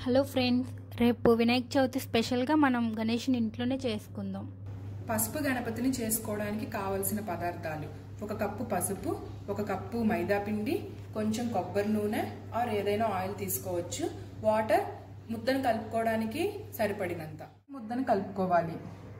Hello friends రేపు వినాయక చవితి స్పెషల్గా మనం గణేష్ని ఇంట్లోనే చేసుకుందాం పసుపు గణపతిని చేసుకోవడానికి కావలసిన పదార్థాలు ఒక కప్పు పసుపు ఒక కప్పు మైదా పిండి కొంచెం కొబ్బరి నూనె ఆర్ ఏదైనా ఆయిల్ తీసుకోవచ్చు వాటర్ ముద్దను కలుపుకోవడానికి సరిపడినంత ముద్దను కలుపుకోవాలి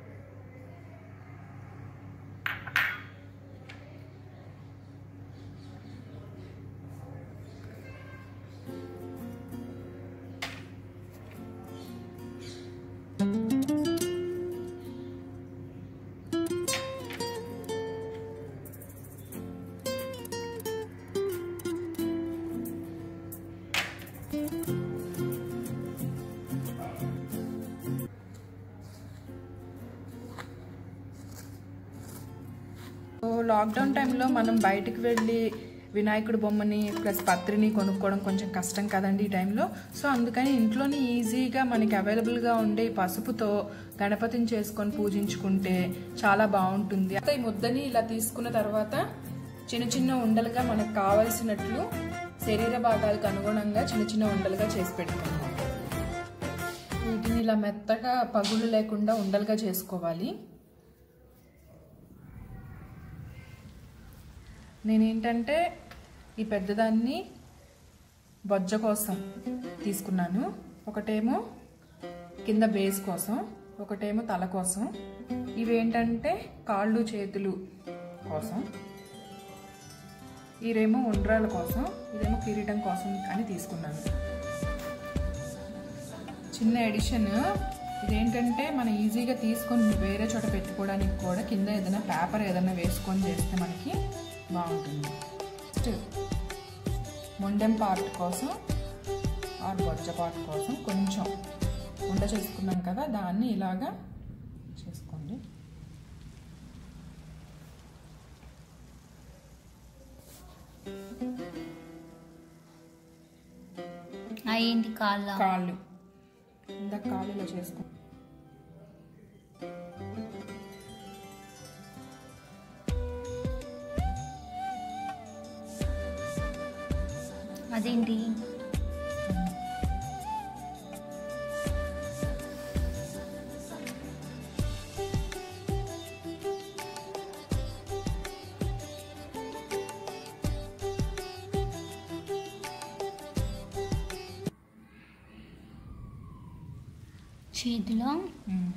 సో లాక్డౌన్ టైంలో మనం బయటికి వెళ్ళి వినాయకుడి బొమ్మని ప్లస్ పత్రిని కొనుక్కోవడం కొంచెం కష్టం కదండి ఈ టైంలో సో అందుకని ఇంట్లోనే ఈజీగా మనకి అవైలబుల్గా ఉండే ఈ పసుపుతో గణపతిని చేసుకొని పూజించుకుంటే చాలా బాగుంటుంది అయితే ఈ ముద్దని ఇలా తీసుకున్న తర్వాత చిన్న చిన్న ఉండలుగా మనకు కావలసినట్లు శరీర భాగాలకు అనుగుణంగా చిన్న చిన్న ఉండలుగా చేసి పెట్టుకోవాలి వీటిని ఇలా మెత్తగా పగులు లేకుండా ఉండలుగా చేసుకోవాలి నేనేంటంటే ఈ పెద్దదాన్ని బొజ్జ కోసం తీసుకున్నాను ఒకటేమో కింద బేస్ కోసం ఒకటేమో తల కోసం ఇవేంటంటే కాళ్ళు చేతులు కోసం ఇదేమో ఉండ్రాల కోసం ఇదేమో కిరీటం కోసం అని తీసుకున్నాను చిన్న ఎడిషన్ ఇదేంటంటే మనం ఈజీగా తీసుకొని వేరే చోట పెట్టుకోవడానికి కూడా కింద ఏదైనా పేపర్ ఏదైనా వేసుకొని చేస్తే మనకి బాగుంటుంది నెక్స్ట్ మొండెం పార్ట్ కోసం ఆర్ బొజ్జ పార్ట్ కోసం కొంచెం ఉండ చేసుకున్నాం కదా దాన్ని ఇలాగా చేసుకోండి అయ్యింది కాళ్ళ కాళ్ళు ఇందాక కాళ్ళు ఇలా చేసుకో అదేంటి చేతిలో ఉమ్.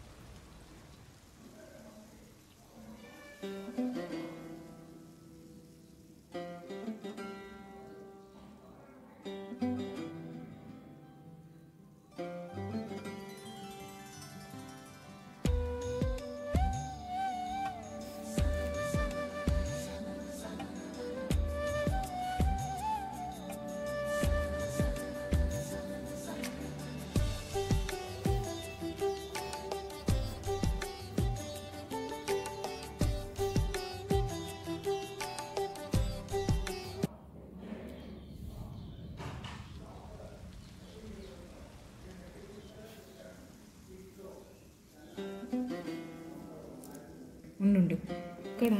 ఉండు ఇక్కడ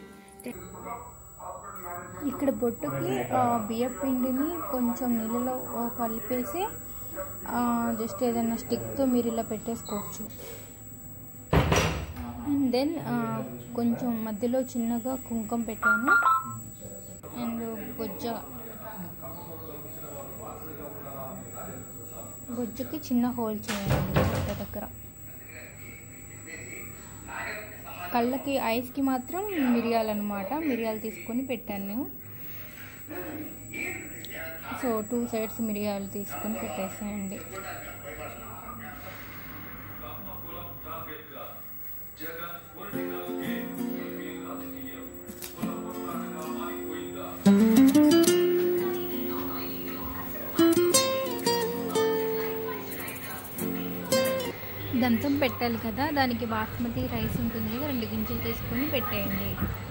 ఇక్కడ బొట్టుకి బియ్యం పిండిని కొంచెం నీళ్ళలో ఆ, కలిపేసి జస్ట్ ఏదైనా స్టిక్తో మీరు ఇలా పెట్టేసుకోవచ్చు అండ్ దెన్ కొంచెం మధ్యలో చిన్నగా కుంకుమ పెట్టాను అండ్ బొజ్జ బొజ్జకి చిన్న హోల్ చేయాలి బొట్ట దగ్గర కళ్ళకి ఐస్కి మాత్రం మిరియాలు అనమాట మిరియాలు తీసుకొని పెట్టాను నేను సో టూ సైడ్స్ మిరియాలు తీసుకొని పెట్టేసాయండి దంతం పెట్టాలి కదా దానికి బాస్మతి రైస్ ఉంటుంది కదా రెండు గింజలు తీసుకొని పెట్టేయండి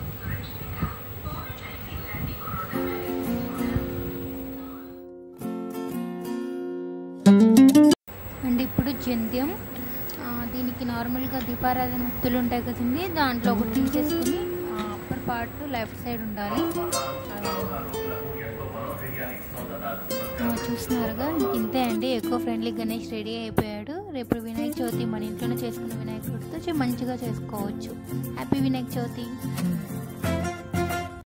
అండ్ ఇప్పుడు జంధ్యం ఆ, దీనికి నార్మల్గా దీపారాధన ఒత్తులు ఉంటాయి కదండి దాంట్లో ఒకటి తీసేసుకుని అప్పర్ పార్ట్ లెఫ్ట్ సైడ్ ఉండాలి ఆ, చూస్తున్నారుగా ఇంక ఇంతే అండి చూడండి ఎకో ఫ్రెండ్లీ గణేష్ రెడీ అయిపోయాడు రేపు వినాయక చవితి మన ఇంట్లోనే చేసుకున్న వినాయకుడితో చే- మంచిగా చేసుకోవచ్చు హ్యాపీ వినాయక చవితి